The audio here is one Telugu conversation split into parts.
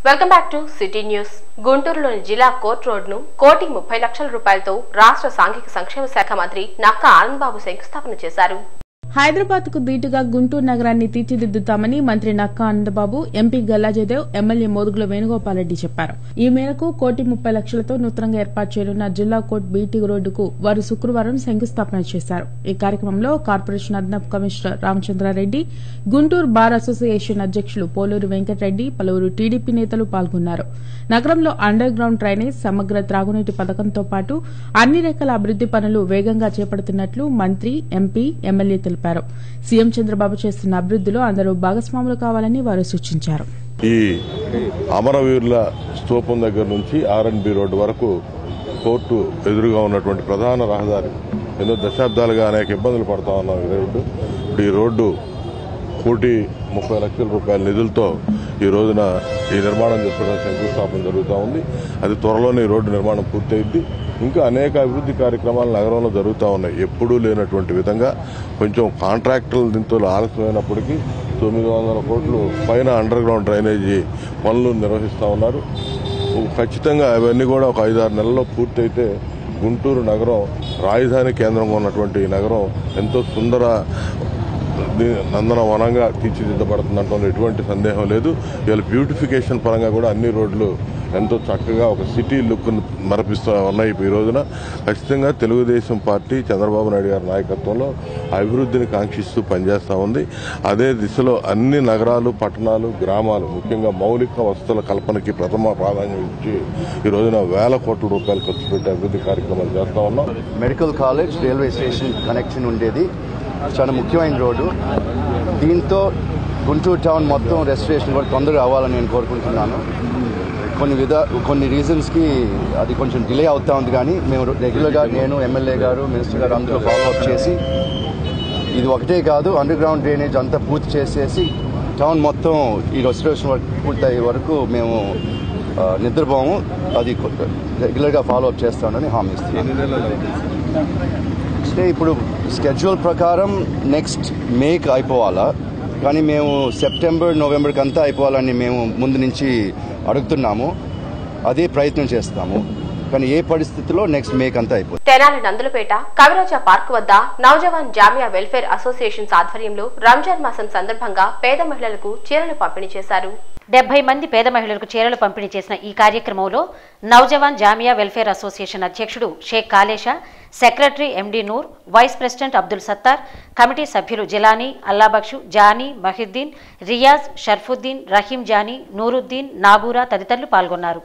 welcome back to city news గుంటూరులోని జిల్లా కోర్ట్ రోడ్ను కోటి ముప్పై లక్షల రూపాయలతో రాష్ట్ర సాంఘిక సంక్షేమ శాఖ మంత్రి నక్కా ఆనందబాబు శంకుస్థాపన చేశారు హైదరాబాద్ కు ధీటుగా గుంటూరు నగరాన్ని తీర్చిదిద్దుతామని మంత్రి నక్కా ఆనందబాబు ఎంపీ గల్లా జయదేవ్ ఎమ్మెల్యే మోదుగుల వేణుగోపాల్ రెడ్డి చెప్పారు ఈ మేరకు కోటి ముప్పై లక్షలతో నూతనంగా ఏర్పాటు చేయనున్న జిల్లా కోర్టు బీటీ రోడ్డుకు వారు శుక్రవారం శంకుస్థాపన చేశారు ఈ కార్యక్రమంలో కార్పొరేషన్ అదనపు commissioner Ramachandrareddy Guntur bar association అధ్యక్షులు పోలూరు వెంకటరెడ్డి పలువురు టీడీపీ నేతలు పాల్గొన్నారు నగరంలో అండర్ గ్రౌండ్ డ్రైనేజ్ సమగ్ర త్రాగునీటి పథకంతో పాటు అన్ని రకాల అభివృద్ది పనులు వేగంగా చేపడుతున్నట్లు మంత్రి ఎంపీ ఎమ్మెల్యే తెలిపారు సీఎం చంద్రబాబు చేస్తున్న అభివృద్దిలో అందరూ భాగస్వాములు కావాలని వారు సూచించారు ఈ అమరవీరుల స్తూపం దగ్గర నుంచి ఆర్ఎన్బి రోడ్డు వరకు కోర్టు ఎదురుగా ఉన్నటువంటి ప్రధాన రహదారి ఎన్నో దశాబ్దాలుగా అనేక ఇబ్బందులు పడతా ఉన్నాం ఈ రోడ్డు ఇప్పుడు ఈ రోడ్డు కోటి ముప్పై లక్షల రూపాయల నిధులతో ఈ రోజున ఈ నిర్మాణం చేసుకోవడం శంకుస్థాపన జరుగుతూ ఉంది అది త్వరలోనే ఈ రోడ్డు నిర్మాణం పూర్తయింది ఇంకా అనేక అభివృద్ధి కార్యక్రమాలు నగరంలో జరుగుతూ ఉన్నాయి ఎప్పుడూ లేనటువంటి విధంగా కొంచెం కాంట్రాక్టుల దీంతో ఆలస్యమైనప్పటికీ తొమ్మిది వందల కోట్లు పైన అండర్ గ్రౌండ్ డ్రైనేజీ పనులు నిర్వహిస్తూ ఉన్నారు ఖచ్చితంగా అవన్నీ కూడా ఒక ఐదారు నెలల్లో పూర్తయితే గుంటూరు నగరం రాజధాని కేంద్రంగా ఉన్నటువంటి ఈ నగరం ఎంతో సుందర దీ- నందనవనంగా తీర్చిదిద్దబడుతుందంటే ఎటువంటి సందేహం లేదు ఇవాళ బ్యూటిఫికేషన్ పరంగా కూడా అన్ని రోడ్లు ఎంతో చక్కగా ఒక సిటీ లుక్ మరపిస్తూ ఉన్నాయి ఈ రోజున ఖచ్చితంగా తెలుగుదేశం పార్టీ చంద్రబాబు నాయుడు గారి నాయకత్వంలో అభివృద్ధిని కాంక్షిస్తూ పనిచేస్తూ ఉంది అదే దిశలో అన్ని నగరాలు పట్టణాలు గ్రామాలు ముఖ్యంగా మౌలిక వసతుల కల్పనకి ప్రథమ ప్రాధాన్యం ఇచ్చి ఈ రోజున వేల కోట్ల రూపాయలు ఖర్చు పెట్టి అభివృద్ధి కార్యక్రమాలు చేస్తా ఉన్నాం medical college railway station connection ఉండేది చాలా ముఖ్యమైన రోడ్డు దీంతో గుంటూరు టౌన్ మొత్తం రెస్టరేషన్ కూడా తొందరగా అవ్వాలని నేను కోరుకుంటున్నాను కొన్ని విధ కొన్ని రీజన్స్కి అది కొంచెం డిలే అవుతా ఉంది కానీ మేము రెగ్యులర్గా నేను ఎమ్మెల్యే గారు మినిస్టర్ గారు అందరూ ఫాలో అప్ చేసి ఇది ఒకటే కాదు అండర్ గ్రౌండ్ డ్రైనేజ్ అంతా పూర్తి చేసేసి టౌన్ మొత్తం ఈ రెస్టరేషన్ వర్క్ పూర్తయ్యే వరకు మేము ఆ, నిద్రపోము అది కొ- రెగ్యులర్గా ఫాలో అప్ చేస్తామని హామీ ఇస్తున్నాను అంటే ఇప్పుడు స్కెడ్యూల్ ప్రకారం నెక్స్ట్ మేకి అయిపోవాలా కానీ మేము సెప్టెంబర్ నవంబర్కి అంతా అయిపోవాలని మేము ముందు నుంచి అడుగుతున్నాము అదే ప్రయత్నం చేస్తాము కానీ ఏ పరిస్థితిలో నెక్స్ట్ మేక్ అంతా అయిపోతుంది తెనాలి నందులపేట కవిరాజా పార్క్ వద్ద నవజవాన్ జామియా వెల్ఫేర్ అసోసియేషన్స్ ఆధ్వర్యంలో రంజాన్ మాసం సందర్భంగా పేద మహిళలకు చీరలు పంపిణీ చేశారు డెబ్బై మంది పేద మహిళలకు చీరలు పంపిణీ చేసిన ఈ కార్యక్రమంలో నవజవాన్ జామియా వెల్ఫేర్ అసోసియేషన్ అధ్యక్షుడు Sheikh Kalesha secretary MD Noor vice president Abdul Sattar committee సభ్యులు జిలానీ అల్లాబక్షు జానీ మహిద్దీన్ రియాజ్ షర్ఫుద్దీన్ రహీం జానీ నూరుద్దీన్ నాబూరా తదితరులు పాల్గొన్నారు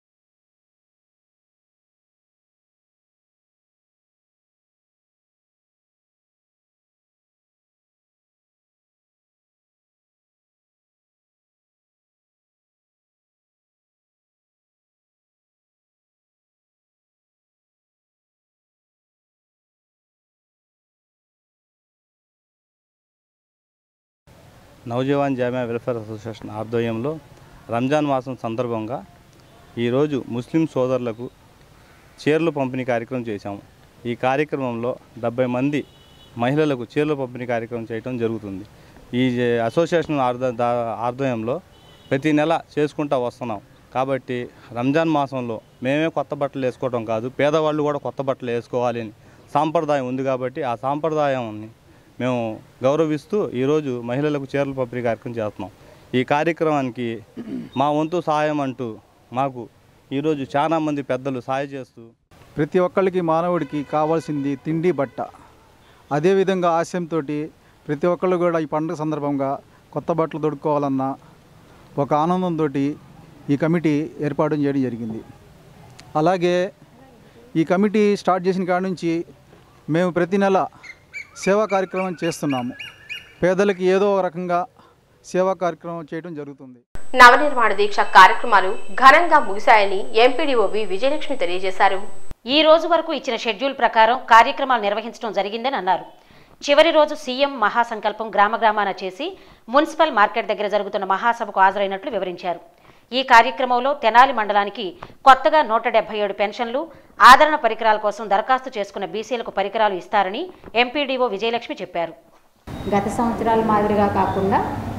నవజవాన్ జామియా వెల్ఫేర్ అసోసియేషన్ ఆధ్వర్యంలో రంజాన్ మాసం సందర్భంగా ఈరోజు ముస్లిం సోదరులకు చీరలు పంపిణీ కార్యక్రమం చేశాము ఈ కార్యక్రమంలో డెబ్బై మంది మహిళలకు చీరలు పంపిణీ కార్యక్రమం చేయడం జరుగుతుంది ఈ జే- అసోసియేషన్ ఆర్ద దా- ఆధ్వర్యంలో ప్రతి నెల చేసుకుంటూ వస్తున్నాం కాబట్టి రంజాన్ మాసంలో మేమే కొత్త బట్టలు వేసుకోవడం కాదు పేదవాళ్ళు కూడా కొత్త బట్టలు వేసుకోవాలి అని సాంప్రదాయం ఉంది కాబట్టి ఆ సాంప్రదాయాన్ని మేము గౌరవిస్తూ ఈరోజు మహిళలకు చీరలు పంపిణీ కార్యక్రమం చేస్తున్నాం ఈ కార్యక్రమానికి మా వంతు సహాయం అంటూ మాకు ఈరోజు చాలా మంది పెద్దలు సహాయం చేస్తూ ప్రతి ఒక్కళ్ళకి మానవుడికి కావాల్సింది తిండి బట్ట అదేవిధంగా ఆశయంతో ప్రతి ఒక్కళ్ళు కూడా ఈ పండుగ సందర్భంగా కొత్త బట్టలు తొడుక్కోవాలన్న ఒక ఆనందంతో ఈ కమిటీ ఏర్పాటు చేయడం జరిగింది అలాగే ఈ కమిటీ స్టార్ట్ చేసిన కాడ నుంచి మేము ప్రతి నెల సేవా కార్యక్రమం చేస్తున్నాము పేదలకి ఏదో ఒక రకంగా సేవా కార్యక్రమం చేయడం జరుగుతుంది నవనిర్మాణ దీక్ష కార్యక్రమాలు ఘనంగా ముగిశాయని ఎంపీడీఓవి విజయలక్ష్మి తెలియజేశారు ఈ రోజు వరకు ఇచ్చిన షెడ్యూల్ ప్రకారం కార్యక్రమాలు నిర్వహించడం జరిగిందని అన్నారు చివరి రోజు సీఎం మహాసంకల్పం గ్రామ గ్రామాన చేసి మున్సిపల్ మార్కెట్ దగ్గర జరుగుతున్న మహాసభకు హాజరైనట్లు వివరించారు ఈ కార్యక్రమంలో తెనాలి మండలానికి కొత్తగా నూట డెబ్బై ఏడు పెన్షన్లు ఆదరణ పరికరాల కోసం దరఖాస్తు చేసుకున్న బీసీలకు పరికరాలు ఇస్తారని ఎంపీడీఓ విజయలక్ష్మి చెప్పారు గత సంవత్సరాల మాదిరిగా కాకుండా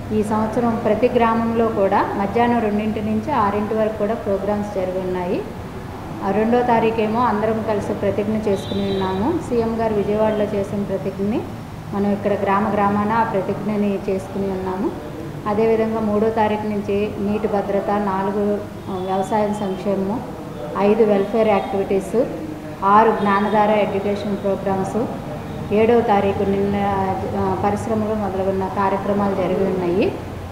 ఈ సంవత్సరం ప్రతి గ్రామంలో కూడా మధ్యాహ్నం రెండింటి నుంచి ఆరింటి వరకు కూడా ప్రోగ్రామ్స్ జరిగి ఉన్నాయి ఆ రెండో తారీఖేమో అందరం కలిసి ప్రతిజ్ఞ చేసుకుని ఉన్నాము సీఎం గారు విజయవాడలో చేసిన ప్రతిజ్ఞని మనం ఇక్కడ గ్రామ గ్రామాన ఆ ప్రతిజ్ఞని చేసుకుని ఉన్నాము అదేవిధంగా మూడో తారీఖు నుంచి నీటి భద్రత నాలుగు ఆ, వ్యవసాయ సంక్షేమము ఐదు వెల్ఫేర్ యాక్టివిటీస్ ఆరు జ్ఞానధార ఎడ్యుకేషన్ ప్రోగ్రామ్స్ ఏడవ తారీఖు నిన్న ఆ, పరిశ్రమలు మొదలగున్న కార్యక్రమాలు జరిగి ఉన్నాయి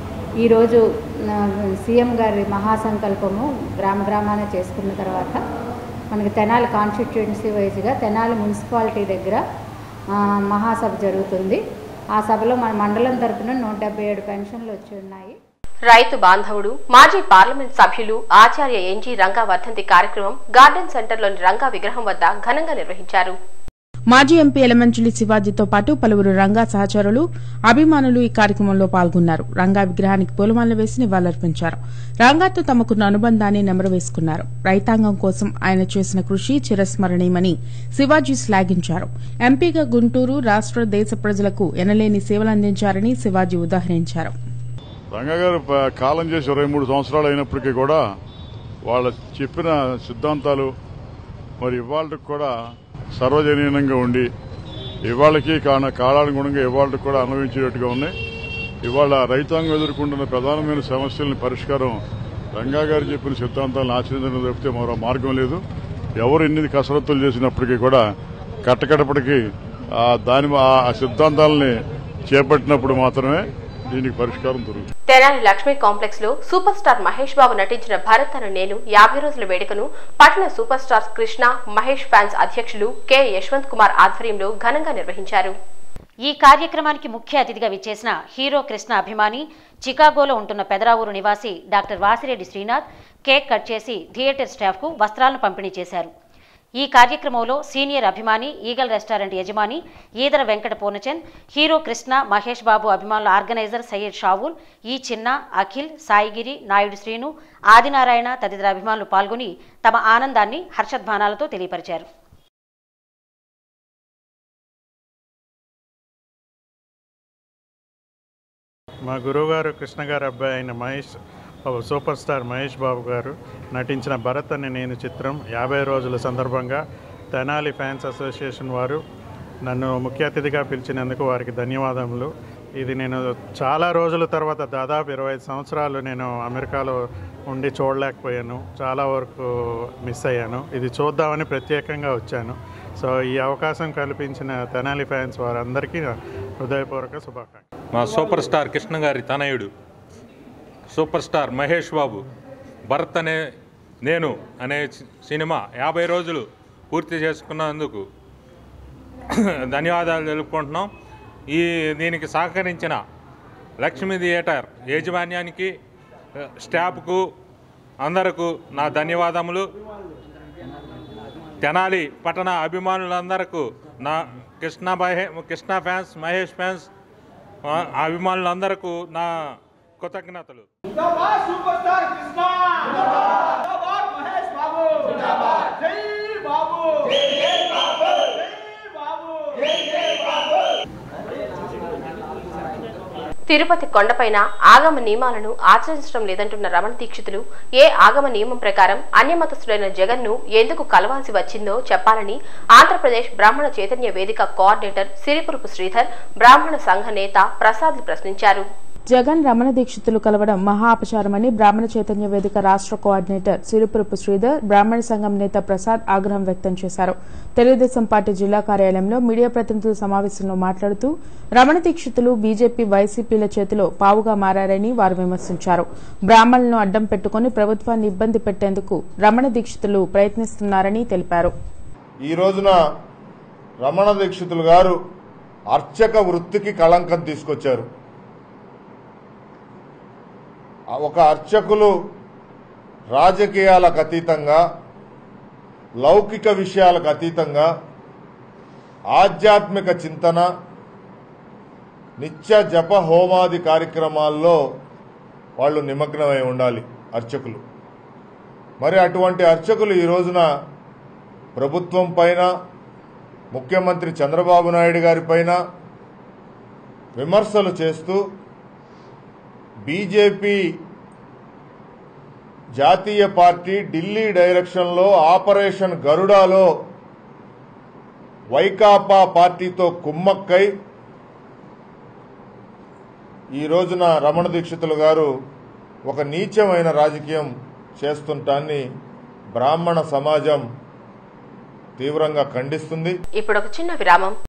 ఈరోజు ఆ, సీఎం గారి మహాసంకల్పము గ్రామ గ్రామాన చేసుకున్న తర్వాత మనకి తెనాలి కాన్స్టిట్యుయెన్సీ వైజ్గా తెనాలి మున్సిపాలిటీ దగ్గర ఆ, మహాసభ జరుగుతుంది ఆ సభలో మన మండలం తరపున నూట డెబ్బై ఏడు పెన్షన్లు వచ్చి ఉన్నాయి రైతు బాంధవుడు మాజీ పార్లమెంట్ సభ్యులు ఆచార్య ఎన్జీ రంగా వర్ధంతి కార్యక్రమం గార్డెన్ సెంటర్లోని రంగా విగ్రహం వద్ద ఘనంగా నిర్వహించారు మాజీ ఎంపీ ఎలమంచిలి శివాజీతో పాటు పలువురు రంగా సహచరులు అభిమానులు ఈ కార్యక్రమంలో పాల్గొన్నారు రంగా విగ్రహానికి పూలమాల వేసి నివాళులర్పించారు రంగాతో తమకున్న అనుబంధాన్ని నెమరు వేసుకున్నారు రైతాంగం కోసం ఆయన చేసిన కృషి చిరస్మరణీయమని శివాజీ శ్లాఘించారు ఎంపీగా గుంటూరు రాష్ట్ర దేశ ప్రజలకు ఎనలేని సేవలందించారని శివాజీ ఉదాహరించారు రంగా గారు ప- కాలం చేసి ఇరవై మూడు సంవత్సరాలు అయినప్పటికీ కూడా వాళ్ళ చెప్పిన సిద్ధాంతాలు మరి ఇవాళకి కూడా సర్వజనీయంగా ఉండి ఇవాళకి కాన కాలానుగుణంగా ఇవాళకి కూడా అనుభవించేటట్టుగా ఉన్నాయి ఇవాళ రైతాంగం ఎదుర్కొంటున్న ప్రధానమైన సమస్యలని పరిష్కారం రంగా గారు చెప్పిన సిద్ధాంతాలను ఆచరించడం తప్పితే మరో మార్గం లేదు ఎవరు ఎన్ని కసరత్తులు చేసినప్పటికీ కూడా కట్టకడపటికి ఆ దాని ఆ సిద్ధాంతాలని చేపట్టినప్పుడు మాత్రమే దీనికి పరిష్కారం దొరుకుతుంది తెనాలి లక్ష్మీ కాంప్లెక్స్ లో సూపర్ స్టార్ మహేష్ బాబు నటించిన భరత్ అను నేను యాభై రోజుల వేడుకను పట్టణ super star Krishna Mahesh fans అధ్యక్షులు కె యశ్వంత్ కుమార్ ఆధ్వర్యంలో ఘనంగా నిర్వహించారు ఈ కార్యక్రమానికి ముఖ్య అతిథిగా విచ్చేసిన హీరో కృష్ణ అభిమాని చికాగోలో ఉంటున్న పెదరావూరు నివాసి doctor Vasireddy Srinath cake cut చేసి థియేటర్ స్టాఫ్కు వస్త్రాలను పంపిణీ చేశారు ఈ కార్యక్రమంలో సీనియర్ అభిమాని ఈగల్ రెస్టారెంట్ యజమాని ఈదర వెంకట పూర్ణచంద్ హీరో కృష్ణ మహేష్ బాబు అభిమానుల ఆర్గనైజర్ సయ్యద్ షావుల్ ఈ చిన్న అఖిల్ సాయిగిరి నాయుడు శ్రీను ఆదినారాయణ తదితర అభిమానులు పాల్గొని తమ ఆనందాన్ని హర్షధ్వానాలతో తెలియపరిచారు మా గురువుగారు కృష్ణ గారి అబ్బాయి అయిన మహేష్ బాబు సూపర్ స్టార్ మహేష్ బాబు గారు నటించిన భరత్ అనే నేను చిత్రం యాభై రోజుల సందర్భంగా తెనాలి ఫ్యాన్స్ అసోసియేషన్ వారు నన్ను ముఖ్య అతిథిగా పిలిచినందుకు వారికి ధన్యవాదములు ఇది నేను చాలా రోజుల తర్వాత దాదాపు ఇరవై ఐదు సంవత్సరాలు నేను అమెరికాలో ఉండి చూడలేకపోయాను చాలా వరకు మిస్ అయ్యాను ఇది చూద్దామని ప్రత్యేకంగా వచ్చాను సో ఈ అవకాశం కల్పించిన తెనాలి ఫ్యాన్స్ వారందరికీ నా హృదయపూర్వక శుభాకాంక్షలు మా సూపర్ స్టార్ కృష్ణ గారి తనయుడు సూపర్ స్టార్ మహేష్ బాబు భరత్ అనే నేను అనే సి- సినిమా యాభై రోజులు పూర్తి చేసుకున్నందుకు ధన్యవాదాలు తెలుపుకుంటున్నాం ఈ దీనికి సహకరించిన లక్ష్మీ థియేటర్ యాజమాన్యానికి ఆ, స్టాఫ్కు అందరకు నా ధన్యవాదములు తెనాలి పట్టణ అభిమానులందరకు నా కృష్ణ మహే కృష్ణ ఫ్యాన్స్ మహేష్ ఫ్యాన్స్ ఆ, అభిమానులందరకు నా కృతజ్ఞతలు సూపర్ స్టార్ కృష్ణ జిందాబాద్ మహేష్ బాబు జిందాబాద్ జై బాబు జై బాబు జై బాబు జై బాబు తిరుపతి కొండపైన ఆగమ నియమాలను ఆచరించడం లేదంటున్న రమణ దీక్షితులు ఏ ఆగమ నియమం ప్రకారం అన్యమతస్థుడైన జగన్ ను ఎందుకు కలవాల్సి వచ్చిందో చెప్పాలని ఆంధ్రప్రదేశ్ బ్రాహ్మణ చైతన్య వేదిక కోఆర్డినేటర్ సిరిపురపు శ్రీధర్ బ్రాహ్మణ సంఘ నేత ప్రసాద్ ప్రశ్నించారు జగన్ రమణ దీక్షితులు కలవడం మహా అపచారమని బ్రాహ్మణ చైతన్య వేదిక రాష్ట్ర కోఆర్డినేటర్ సిరిపురపు శ్రీధర్ బ్రాహ్మణ సంఘం నేత ప్రసాద్ ఆగ్రహం వ్యక్తం చేశారు తెలుగుదేశం పార్టీ జిల్లా కార్యాలయంలో మీడియా ప్రతినిధుల సమావేశంలో మాట్లాడుతూ రమణ దీక్షితులు బీజేపీ వైసీపీల చేతిలో పావుగా మారారని వారు విమర్శించారు బ్రాహ్మణులను అడ్డం పెట్టుకుని ప్రభుత్వాన్ని ఇబ్బంది పెట్టేందుకు రమణ దీక్షితులు ప్రయత్నిస్తున్నారని తెలిపారు ఈ రోజున రమణ దీక్షితులు గారు అర్చక వృత్తికి కళంకం తీసుకొచ్చారు ఆ ఒక అర్చకులు రాజకీయాలకు అతీతంగా లౌకిక విషయాలకు అతీతంగా ఆధ్యాత్మిక చింతన నిత్య జప హోమాది కార్యక్రమాల్లో వాళ్ళు నిమగ్నమై ఉండాలి అర్చకులు మరి అటువంటి అర్చకులు ఈ రోజున ప్రభుత్వం పైన ముఖ్యమంత్రి చంద్రబాబు నాయుడు గారి పైన విమర్శలు చేస్తూ బీజేపీ జాతీయ పార్టీ ఢిల్లీ డైరెక్షన్లో ఆపరేషన్ గరుడాలో వైకాపా పార్టీతో కుమ్మక్కై ఈ రోజున రమణ దీక్షితులు గారు ఒక నీచమైన రాజకీయం చేస్తుంటాన్ని బ్రాహ్మణ సమాజం తీవ్రంగా ఖండిస్తుంది ఇప్పుడు ఒక చిన్న విరామం